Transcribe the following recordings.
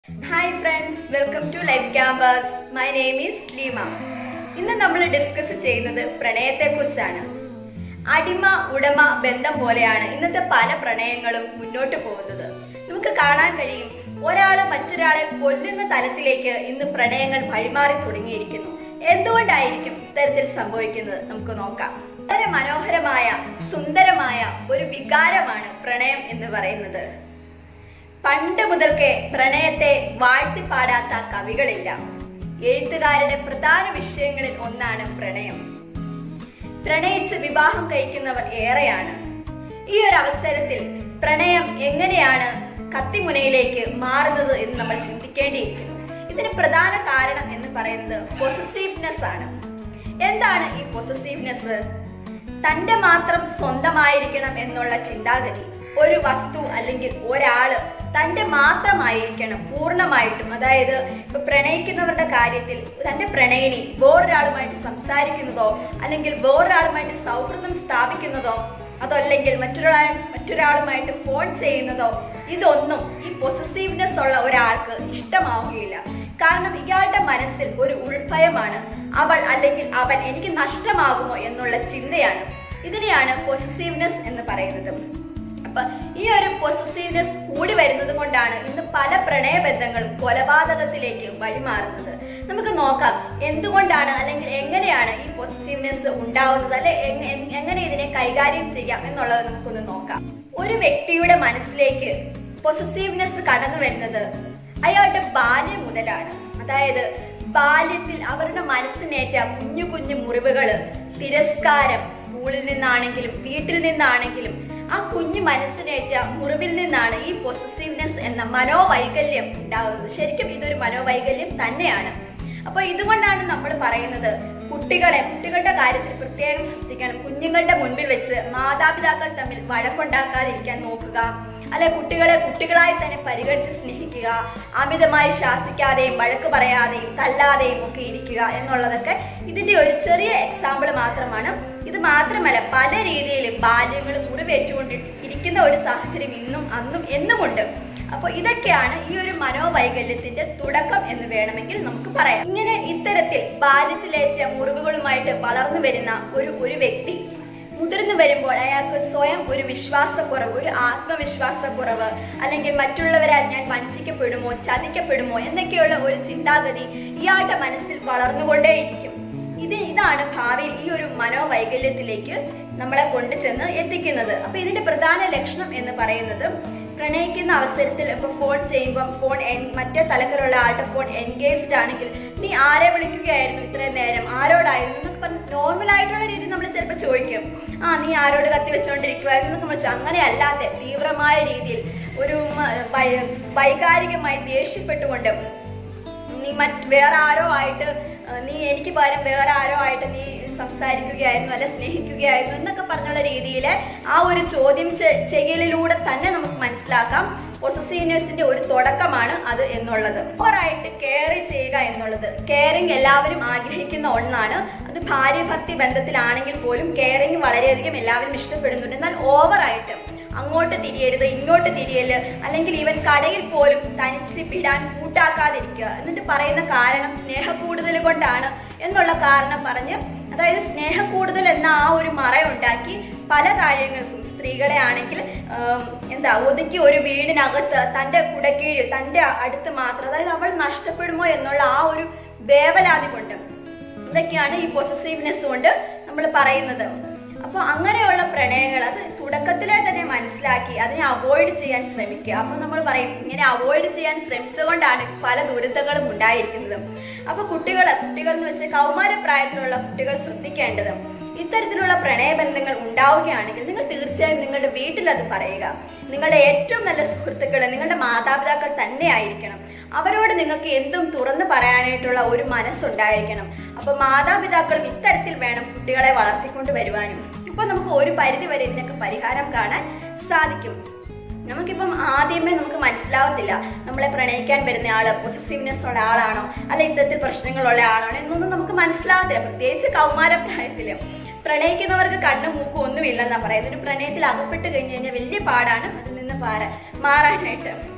Hi friends welcome to Life Campus my name is Leema ഇന്ന് നമ്മൾ discuss ചെയ്യുന്നത് പ്രണയത്തെ കുറിച്ചാണ് അടിമ ഉടമ ബന്ധം പോലെയാണ് ഇന്നത്തെ പല പ്രണയങ്ങളും മുന്നോട്ട് പോകുന്നത് നമുക്ക് കാണാൻ കഴിയും ഒരാള് മറ്റൊരാളെ കൊല്ലുന്ന തലത്തിലേക്ക് ഇന്ന് പ്രണയങ്ങൾ വഴിമാറി തുടങ്ങിയിരിക്കുന്നു എന്തുകൊണ്ടായിരിക്കും ഇത്തരത്തിൽ സംഭവിക്കുന്നത് നമുക്ക് നോക്കാം വളരെ മനോഹരമായ സുന്ദരമായ ഒരു വികാരമാണ് പ്രണയം എന്ന് പറയുന്നത് പണ്ട് മുതൽക്കേ പ്രണയത്തെ വാഴ്ത്തിപ്പാടാത്ത കവികളില്ല എഴുത്തുകാരുടെ പ്രധാന വിഷയങ്ങളിൽ ഒന്നാണ് പ്രണയം പ്രണയിച്ച് വിവാഹം കഴിക്കുന്നവർ ഏറെയാണ് ഈ ഒരു അവസരത്തിൽ പ്രണയം എങ്ങനെയാണ് കത്തിമുനയിലേക്ക് മാറുന്നത് എന്ന് നമ്മൾ ചിന്തിക്കേണ്ടിയിരിക്കുന്നു ഇതിന് പ്രധാന കാരണം എന്ന് പറയുന്നത് പൊസസീവ്നെസ് ആണ് എന്താണ് ഈ പൊസസീവ്നെസ് തന്റെ മാത്രം സ്വന്തമായിരിക്കണം എന്നുള്ള ചിന്താഗതി ഒരു വസ്തു അല്ലെങ്കിൽ ഒരാള് തന്റെ മാത്രമായിരിക്കണം പൂർണ്ണമായിട്ടും അതായത് ഇപ്പൊ പ്രണയിക്കുന്നവരുടെ കാര്യത്തിൽ തന്റെ പ്രണയിനി വേറൊരാളുമായിട്ട് സംസാരിക്കുന്നതോ അല്ലെങ്കിൽ വേറൊരാളുമായിട്ട് സൗഹൃദം സ്ഥാപിക്കുന്നതോ അതല്ലെങ്കിൽ മറ്റൊരാൾ മറ്റൊരാളുമായിട്ട് ഫോൺ ചെയ്യുന്നതോ ഇതൊന്നും ഈ പൊസസീവ്നെസ് ഉള്ള ഒരാൾക്ക് ഇഷ്ടമാവുകയില്ല കാരണം ഇയാളുടെ മനസ്സിൽ ഒരു ഉൾഭയമാണ് അവൾ അല്ലെങ്കിൽ അവൻ എനിക്ക് നഷ്ടമാകുമോ എന്നുള്ള ചിന്തയാണ് ഇതിനെയാണ് പൊസസീവ്നെസ് എന്ന് പറയുന്നത് അപ്പൊ ഈ ഒരു പൊസസീവ്നെസ് കൂടി വരുന്നത് കൊണ്ടാണ് ഇന്ന് പല പ്രണയബന്ധങ്ങളും കൊലപാതകത്തിലേക്ക് വഴിമാറുന്നത് നമുക്ക് നോക്കാം എന്തുകൊണ്ടാണ് അല്ലെങ്കിൽ എങ്ങനെയാണ് ഈ പൊസസീവ്നെസ് ഉണ്ടാവുന്നത് അല്ലെ എങ്- എങ്- എങ്ങനെ ഇതിനെ കൈകാര്യം ചെയ്യാം എന്നുള്ളത് നമുക്കൊന്ന് നോക്കാം ഒരു വ്യക്തിയുടെ മനസ്സിലേക്ക് പൊസസീവ്നെസ് കടന്നു വരുന്നത് അയാളുടെ ബാല്യം മുതലാണ് അതായത് ബാല്യത്തിൽ അവരുടെ മനസ്സിനേറ്റ കുഞ്ഞു കുഞ്ഞു മുറിവുകള് തിരസ്കാരം സ്കൂളിൽ നിന്നാണെങ്കിലും വീട്ടിൽ നിന്നാണെങ്കിലും ആ കുഞ്ഞു മനസ്സിനേറ്റ മുറിവിൽ നിന്നാണ് ഈ പൊസസീവ്നെസ് എന്ന മനോവൈകല്യം ഉണ്ടാകുന്നത് ശരിക്കും ഇതൊരു മനോവൈകല്യം തന്നെയാണ് അപ്പൊ ഇതുകൊണ്ടാണ് നമ്മൾ പറയുന്നത് കുട്ടികളെ കുട്ടികളുടെ കാര്യത്തിൽ പ്രത്യേകം ശ്രദ്ധിക്കണം കുഞ്ഞുങ്ങളുടെ മുൻപിൽ വെച്ച് മാതാപിതാക്കൾ തമ്മിൽ വഴക്കുണ്ടാക്കാതിരിക്കാൻ നോക്കുക അല്ലെ കുട്ടികളെ കുട്ടികളായി തന്നെ പരിഗണിച്ച് സ്നേഹിക്കുക അമിതമായി ശാസിക്കാതെയും വഴക്ക് പറയാതെയും തല്ലാതെയും ഒക്കെ ഇരിക്കുക എന്നുള്ളതൊക്കെ ഇതിന്റെ ഒരു ചെറിയ എക്സാമ്പിൾ മാത്രമാണ് ഇത് മാത്രമല്ല പല രീതിയിൽ ബാല്യങ്ങൾ മുറിവേറ്റുകൊണ്ട് ഇരിക്കുന്ന ഒരു സാഹചര്യം ഇന്നും അന്നും എന്നുമുണ്ട് അപ്പൊ ഇതൊക്കെയാണ് ഈ ഒരു മനോവൈകല്യത്തിന്റെ തുടക്കം എന്ന് വേണമെങ്കിൽ നമുക്ക് പറയാം ഇങ്ങനെ ഇത്തരത്തിൽ ബാല്യത്തിലേറ്റ മുറിവുകളുമായിട്ട് വളർന്നു വരുന്ന ഒരു ഒരു വ്യക്തി മുതിർന്നു വരുമ്പോൾ അയാൾക്ക് സ്വയം ഒരു വിശ്വാസക്കുറവ് ഒരു ആത്മവിശ്വാസക്കുറവ് അല്ലെങ്കിൽ മറ്റുള്ളവരാൽ ഞാൻ വഞ്ചിക്കപ്പെടുമോ ചതിക്കപ്പെടുമോ എന്നൊക്കെയുള്ള ഒരു ചിന്താഗതി ഇയാളുടെ മനസ്സിൽ വളർന്നുകൊണ്ടേയിരിക്കും ഇത് ഇതാണ് ഭാവിയിൽ ഈ ഒരു മനോവൈകല്യത്തിലേക്ക് നമ്മളെ കൊണ്ടുചെന്ന് എത്തിക്കുന്നത് അപ്പൊ ഇതിന്റെ പ്രധാന ലക്ഷണം എന്ന് പറയുന്നത് പ്രണയിക്കുന്ന അവസരത്തിൽ ഇപ്പൊ ഫോൺ ചെയ്യുമ്പോൾ ഫോൺ എൻ- മറ്റേ തലത്തിലുള്ള ആളുടെ ഫോൺ എൻഗേജ്ഡ് ആണെങ്കിൽ നീ ആരെ വിളിക്കുകയായിരുന്നു ഇത്രയും നേരം ആരോടായിരുന്നു എന്നൊക്കെ പറഞ്ഞ് നോർമൽ ആയിട്ടുള്ള രീതി നമ്മൾ ചിലപ്പോൾ ചോദിക്കും ആ നീ ആരോട് കത്തി വെച്ചുകൊണ്ടിരിക്കുവായിരുന്നു എന്നൊക്കെ നമ്മൾ ചോദിച്ചു. അങ്ങനെ അല്ലാതെ തീവ്രമായ രീതിയിൽ ഒരു മ- വൈ- വൈകാരികമായി ദേഷ്യപ്പെട്ടുകൊണ്ട് നീ മറ്റ് വേറെ ആരോ ആയിട്ട് ആ, നീ എനിക്ക് പകരം വേറെ ആരോ ആയിട്ട് നീ സംസാരിക്കുകയായിരുന്നു അല്ലെ സ്നേഹിക്കുകയായിരുന്നു എന്നൊക്കെ പറഞ്ഞുള്ള രീതിയിൽ ആ ഒരു ചോദ്യം ചെ- ചെയ്യലിലൂടെ തന്നെ നമുക്ക് മനസ്സിലാക്കാം പൊസസീവ്നെസിന്റെ ഒരു തുടക്കമാണ് അത് എന്നുള്ളത് ഓവറായിട്ട് കെയർ ചെയ്യുക എന്നുള്ളത് കെയറിങ് എല്ലാവരും ആഗ്രഹിക്കുന്ന ഒന്നാണ് അത് ഭാര്യ ഭക്തി ബന്ധത്തിലാണെങ്കിൽ പോലും കെയറിങ് വളരെയധികം എല്ലാവരും ഇഷ്ടപ്പെടുന്നുണ്ട് എന്നാൽ ഓവറായിട്ട് അങ്ങോട്ട് തിരിയരുത് ഇങ്ങോട്ട് തിരിയല് അല്ലെങ്കിൽ ഇവൻ കടയിൽ പോലും തനിച്ച് വിടാൻ കൂട്ടാക്കാതിരിക്കുക എന്നിട്ട് പറയുന്ന കാരണം സ്നേഹ കൂടുതൽ കൊണ്ടാണ് എന്നുള്ള കാരണം പറഞ്ഞ് അതായത് സ്നേഹ കൂടുതൽ എന്ന ആ ഒരു മറ ഉണ്ടാക്കി പല കാര്യങ്ങൾക്കും സ്ത്രീകളെ ആണെങ്കിൽ ആം, എന്താ ഒതുക്കി ഒരു വീടിനകത്ത് തൻ്റെ കുടക്കീഴിൽ തൻ്റെ അടുത്ത് മാത്രം അതായത് അവൾ നഷ്ടപ്പെടുമോ എന്നുള്ള ആ ഒരു വേവലാതി കൊണ്ട് ഇതൊക്കെയാണ് ഈ പൊസസീവ്നെസ് കൊണ്ട് നമ്മൾ പറയുന്നത് അപ്പോൾ അങ്ങനെയുള്ള പ്രണയങ്ങൾ അത് തുടക്കത്തിലെ തന്നെ മനസ്സിലാക്കി അതിനെ അവോയ്ഡ് ചെയ്യാൻ ശ്രമിക്കുക അപ്പോൾ നമ്മൾ പറയും ഇങ്ങനെ അവോയ്ഡ് ചെയ്യാൻ ശ്രമിച്ചുകൊണ്ടാണ് പല ദുരിതങ്ങളും ഉണ്ടായിരിക്കുന്നത് അപ്പോൾ കുട്ടികൾ കുട്ടികൾ എന്ന് വെച്ചാൽ കൗമാര പ്രായത്തിലുള്ള കുട്ടികൾ ശ്രദ്ധിക്കേണ്ടത് ഇത്തരത്തിലുള്ള പ്രണയബന്ധങ്ങൾ ഉണ്ടാവുകയാണെങ്കിൽ നിങ്ങൾ തീർച്ചയായും നിങ്ങളുടെ വീട്ടിൽ അത് പറയുക നിങ്ങളുടെ ഏറ്റവും നല്ല സുഹൃത്തുക്കൾ നിങ്ങളുടെ മാതാപിതാക്കൾ തന്നെ ആയിരിക്കണം അവരോട് നിങ്ങൾക്ക് എന്തും തുറന്നു പറയാനായിട്ടുള്ള ഒരു മനസ്സുണ്ടായിരിക്കണം അപ്പൊ മാതാപിതാക്കളും ഇത്തരത്തിൽ വേണം കുട്ടികളെ വളർത്തിക്കൊണ്ട് വരുവാനും ഇപ്പൊ നമുക്ക് ഒരു പരിധി വരെ ഇതിനൊക്കെ പരിഹാരം കാണാൻ സാധിക്കും നമുക്കിപ്പം ആദ്യമേ നമുക്ക് മനസ്സിലാവത്തില്ല നമ്മളെ പ്രണയിക്കാൻ വരുന്ന ആള് പൊസസീവ്നെസ് ഉള്ള ആളാണോ അല്ല ഇത്തരത്തിൽ പ്രശ്നങ്ങളുള്ള ആളാണോ എന്നൊന്നും നമുക്ക് മനസ്സിലാവത്തില്ല പ്രത്യേകിച്ച് കൗമാര പ്രായത്തില് പ്രണയിക്കുന്നവർക്ക് കണ്ണും മൂക്കും ഒന്നുമില്ലെന്നാ പറയുന്നത് ഒരു പ്രണയത്തിൽ അകപ്പെട്ട് കഴിഞ്ഞ് കഴിഞ്ഞാൽ വലിയ പാടാണ് അതിൽ നിന്ന് പാര മാറാനായിട്ട്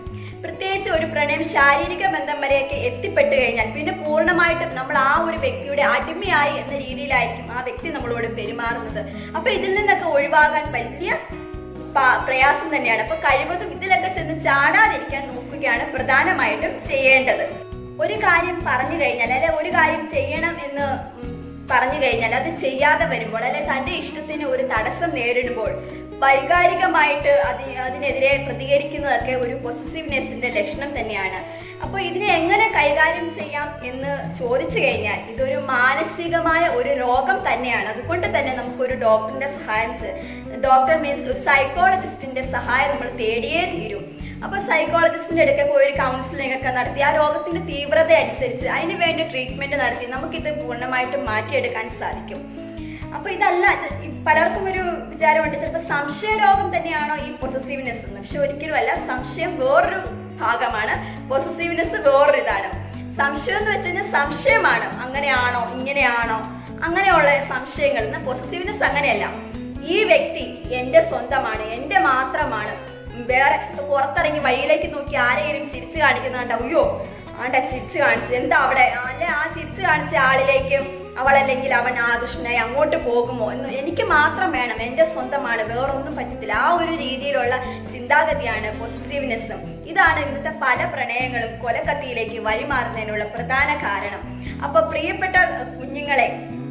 പ്രത്യേകിച്ച് ഒരു പ്രണയം ശാരീരിക ബന്ധം വരെയൊക്കെ എത്തിപ്പെട്ട് കഴിഞ്ഞാൽ പിന്നെ പൂർണ്ണമായിട്ടും നമ്മൾ ആ ഒരു വ്യക്തിയുടെ അടിമയായി എന്ന രീതിയിലായിരിക്കും ആ വ്യക്തി നമ്മളോട് പെരുമാറുന്നത് അപ്പൊ ഇതിൽ നിന്നൊക്കെ ഒഴിവാകാൻ വലിയ പ- പ്രയാസം തന്നെയാണ് അപ്പൊ കഴിവതും ഇതിലൊക്കെ ചെന്ന് ചാടാതിരിക്കാൻ നോക്കുകയാണ് പ്രധാനമായിട്ടും ചെയ്യേണ്ടത് ഒരു കാര്യം പറഞ്ഞു കഴിഞ്ഞാൽ അല്ലെ ഒരു കാര്യം ചെയ്യണം എന്ന് ഉം, പറഞ്ഞു കഴിഞ്ഞാൽ അത് ചെയ്യാതെ വരുമ്പോൾ അല്ലെ തന്റെ ഇഷ്ടത്തിന് ഒരു തടസ്സം നേരിടുമ്പോൾ വൈകാരികമായിട്ട് അതി അതിനെതിരെ പ്രതികരിക്കുന്നതൊക്കെ ഒരു പൊസസീവ്നെസിന്റെ ലക്ഷണം തന്നെയാണ് അപ്പോൾ ഇതിനെ എങ്ങനെ കൈകാര്യം ചെയ്യാം എന്ന് ചോദിച്ചു കഴിഞ്ഞാൽ ഇതൊരു മാനസികമായ ഒരു രോഗം തന്നെയാണ് അതുകൊണ്ട് തന്നെ നമുക്കൊരു ഡോക്ടറിന്റെ സഹായം ചെ- ഡോക്ടർ മീൻസ് ഒരു സൈക്കോളജിസ്റ്റിന്റെ സഹായം നമ്മൾ തേടിയേ തീരും അപ്പൊ സൈക്കോളജിസ്റ്റിന്റെ അടുക്കെ പോയി ഒരു കൗൺസിലിംഗ് ഒക്കെ നടത്തി ആ രോഗത്തിന്റെ തീവ്രത അനുസരിച്ച് അതിന് വേണ്ടി ട്രീറ്റ്മെന്റ് നടത്തി നമുക്കിത് പൂർണ്ണമായിട്ടും മാറ്റിയെടുക്കാൻ സാധിക്കും അപ്പൊ ഇതല്ല ഇത് ഇത് പലർക്കും ഒരു വിചാരമുണ്ട് ചിലപ്പോൾ സംശയ രോഗം തന്നെയാണോ ഈ പൊസസീവ്നെസ് എന്ന് പക്ഷെ ഒരിക്കലും അല്ല സംശയം വേറൊരു ഭാഗമാണ് പൊസസീവ്നെസ് വേറൊരു ഇതാണ് സംശയം എന്ന് വെച്ച് കഴിഞ്ഞാൽ സംശയമാണ് അങ്ങനെയാണോ ഇങ്ങനെയാണോ അങ്ങനെയുള്ള സംശയങ്ങൾ എന്നാൽ പൊസസീവ്നെസ് അങ്ങനെയല്ല ഈ വ്യക്തി എന്റെ സ്വന്തമാണ് എന്റെ മാത്രമാണ് വേറെ ഇപ്പൊ പുറത്തിറങ്ങി വഴിയിലേക്ക് നോക്കി ആരെങ്കിലും ചിരിച്ചു കാണിക്കുന്നുണ്ട് അയ്യോ ആണ്ട ചിരിച്ചു കാണിച്ചു എന്താ അവിടെ അല്ലെ ആ ചിരിച്ചു കാണിച്ച ആളിലേക്ക് അവളല്ലെങ്കിൽ അവൻ ആകൃഷ്ണനായി അങ്ങോട്ട് പോകുമോ എന്ന് എനിക്ക് മാത്രം വേണം എന്റെ സ്വന്തമാണ് വേറൊന്നും പറ്റത്തില്ല ആ ഒരു രീതിയിലുള്ള ചിന്താഗതിയാണ് പോസിറ്റീവ്നെസ്സും ഇതാണ് ഇന്നത്തെ പല പ്രണയങ്ങളും കൊലക്കത്തിയിലേക്ക് വഴിമാറുന്നതിനുള്ള പ്രധാന കാരണം അപ്പൊ പ്രിയപ്പെട്ട കുഞ്ഞുങ്ങളെ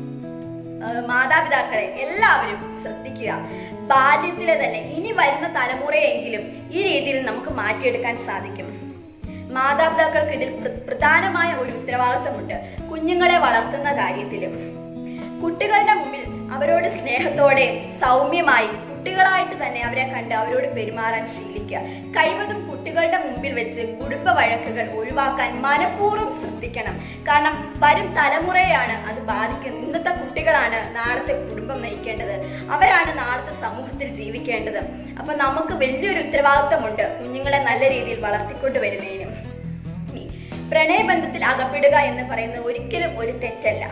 ഏഹ് മാതാപിതാക്കളെ എല്ലാവരും ശ്രദ്ധിക്കുക ബാല്യത്തിലെ തന്നെ ഇനി വരുന്ന തലമുറയെങ്കിലും ഈ രീതിയിൽ നമുക്ക് മാറ്റിയെടുക്കാൻ സാധിക്കും മാതാപിതാക്കൾക്ക് ഇതിൽ പ്ര- പ്രധാനമായ ഒരു ഉത്തരവാദിത്തമുണ്ട് കുഞ്ഞുങ്ങളെ വളർത്തുന്ന കാര്യത്തിലും കുട്ടികളുടെ മുമ്പിൽ അവരോട് സ്നേഹത്തോടെ സൗമ്യമായി കുട്ടികളായിട്ട് തന്നെ അവരെ കണ്ട് അവരോട് പെരുമാറാൻ ശീലിക്കുക കഴിവതും കുട്ടികളുടെ മുമ്പിൽ വെച്ച് കുടുംബ വഴക്കുകൾ ഒഴിവാക്കാൻ മനഃപൂർവ്വം ശ്രദ്ധിക്കണം കാരണം വരും തലമുറയാണ് അത് ബാധിക്കുന്നത് ഇന്നത്തെ കുട്ടികളാണ് നാളത്തെ കുടുംബം നയിക്കേണ്ടത് അവരാണ് നാളത്തെ സമൂഹത്തിൽ ജീവിക്കേണ്ടത് അപ്പൊ നമുക്ക് വലിയൊരു ഉത്തരവാദിത്തമുണ്ട് കുഞ്ഞുങ്ങളെ നല്ല രീതിയിൽ വളർത്തിക്കൊണ്ട് വരുന്നതിനും ഇനി പ്രണയബന്ധത്തിൽ അകപ്പെടുക എന്ന് പറയുന്നത് ഒരിക്കലും ഒരു തെറ്റല്ല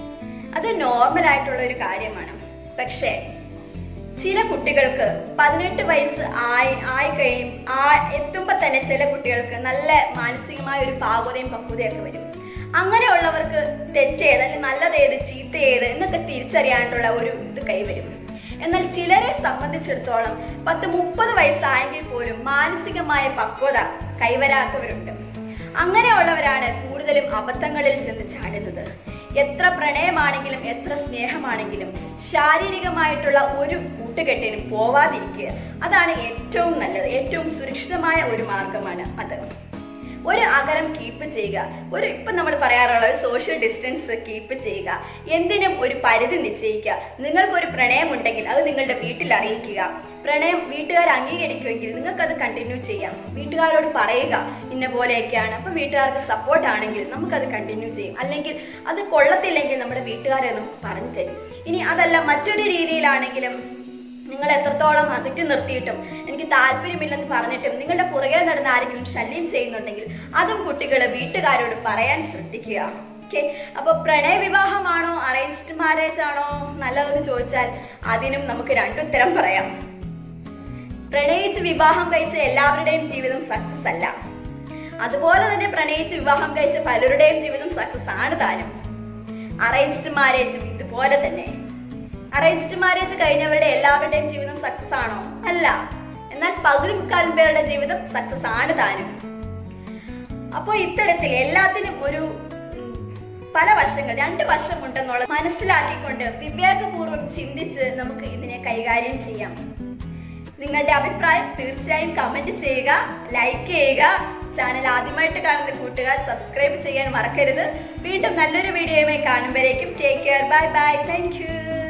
അത് നോർമൽ ആയിട്ടുള്ള ഒരു കാര്യമാണ് പക്ഷേ ചില കുട്ടികൾക്ക് പതിനെട്ട് വയസ്സ് ആയി ആയി കഴിയും ആ എത്തുമ്പോൾ തന്നെ ചില കുട്ടികൾക്ക് നല്ല മാനസികമായ ഒരു പാകതയും പക്വതയൊക്കെ വരും അങ്ങനെയുള്ളവർക്ക് തെറ്റേത് അല്ലെങ്കിൽ നല്ലതേത് ചീത്തയേത് എന്നൊക്കെ തിരിച്ചറിയാനുള്ള ഒരു ഇത് കൈവരും എന്നാൽ ചിലരെ സംബന്ധിച്ചിടത്തോളം പത്ത് മുപ്പത് വയസ്സായെങ്കിൽ പോലും മാനസികമായ പക്വത കൈവരാത്തവരുണ്ട് അങ്ങനെയുള്ളവരാണ് കൂടുതലും അബദ്ധങ്ങളിൽ ചെന്ന് ചാടുന്നത് എത്ര പ്രണയമാണെങ്കിലും എത്ര സ്നേഹമാണെങ്കിലും ശാരീരികമായിട്ടുള്ള ഒരു കൂട്ടുകെട്ടിനും പോവാതിരിക്കുക അതാണ് ഏറ്റവും നല്ലത് ഏറ്റവും സുരക്ഷിതമായ ഒരു മാർഗമാണ് അത് ഒരു അകലം കീപ്പ് ചെയ്യുക ഒരു ഇപ്പം നമ്മൾ പറയാറുള്ള ഒരു സോഷ്യൽ ഡിസ്റ്റൻസ് കീപ്പ് ചെയ്യുക എന്തിനും ഒരു പരിധി നിശ്ചയിക്കുക നിങ്ങൾക്കൊരു പ്രണയമുണ്ടെങ്കിൽ അത് നിങ്ങളുടെ വീട്ടിൽ അറിയിക്കുക പ്രണയം വീട്ടുകാർ അംഗീകരിക്കുമെങ്കിൽ നിങ്ങൾക്കത് കണ്ടിന്യൂ ചെയ്യാം വീട്ടുകാരോട് പറയുക ഇന്ന പോലെയൊക്കെയാണ് അപ്പം വീട്ടുകാർക്ക് സപ്പോർട്ട് ആണെങ്കിൽ നമുക്കത് കണ്ടിന്യൂ ചെയ്യും അല്ലെങ്കിൽ അത് കൊള്ളത്തില്ലെങ്കിൽ നമ്മുടെ വീട്ടുകാരെ നമുക്ക് പറഞ്ഞു തരും ഇനി അതല്ല മറ്റൊരു രീതിയിലാണെങ്കിലും നിങ്ങൾ എത്രത്തോളം അകറ്റി നിർത്തിയിട്ടും എനിക്ക് താല്പര്യമില്ലെന്ന് പറഞ്ഞിട്ടും നിങ്ങളുടെ പുറകെ നടന്ന് ആരെങ്കിലും ശല്യം ചെയ്യുന്നുണ്ടെങ്കിൽ അതും കുട്ടികൾ വീട്ടുകാരോട് പറയാൻ ശ്രദ്ധിക്കുക ഓക്കെ അപ്പൊ പ്രണയ വിവാഹമാണോ അറേഞ്ച്ഡ് മാരേജ് ആണോ നല്ലതെന്ന് ചോദിച്ചാൽ അതിനും നമുക്ക് രണ്ടുത്തരം പറയാം പ്രണയിച്ച് വിവാഹം കഴിച്ച എല്ലാവരുടെയും ജീവിതം സക്സസ് അല്ല അതുപോലെ തന്നെ പ്രണയിച്ച് വിവാഹം കഴിച്ച പലരുടെയും ജീവിതം സക്സസ് ആണ് താനും അറേഞ്ച്ഡ് മാരേജും ഇതുപോലെ തന്നെ അറേഞ്ച്ഡ് മാരേജ് കഴിഞ്ഞവരുടെ എല്ലാവരുടെയും ജീവിതം സക്സസ് ആണോ അല്ല എന്നാൽ പകുതി മുക്കാലും പേരുടെ ജീവിതം സക്സസ് ആണ് താനും അപ്പോൾ ഇത്തരത്തിൽ എല്ലാത്തിനും ഒരു ഉം, പല വശങ്ങൾ രണ്ട് വശമുണ്ടെന്നുള്ളത് മനസ്സിലാക്കിക്കൊണ്ട് വിവേകപൂർവ്വം ചിന്തിച്ച് നമുക്ക് ഇതിനെ കൈകാര്യം ചെയ്യാം നിങ്ങളുടെ അഭിപ്രായം തീർച്ചയായും കമന്റ് ചെയ്യുക ലൈക്ക് ചെയ്യുക ചാനൽ ആദ്യമായിട്ട് കാണുന്ന കൂട്ടുകാർ സബ്സ്ക്രൈബ് ചെയ്യാൻ മറക്കരുത് വീണ്ടും നല്ലൊരു വീഡിയോയുമായി കാണുമ്പോഴേക്കും take care bye bye thank U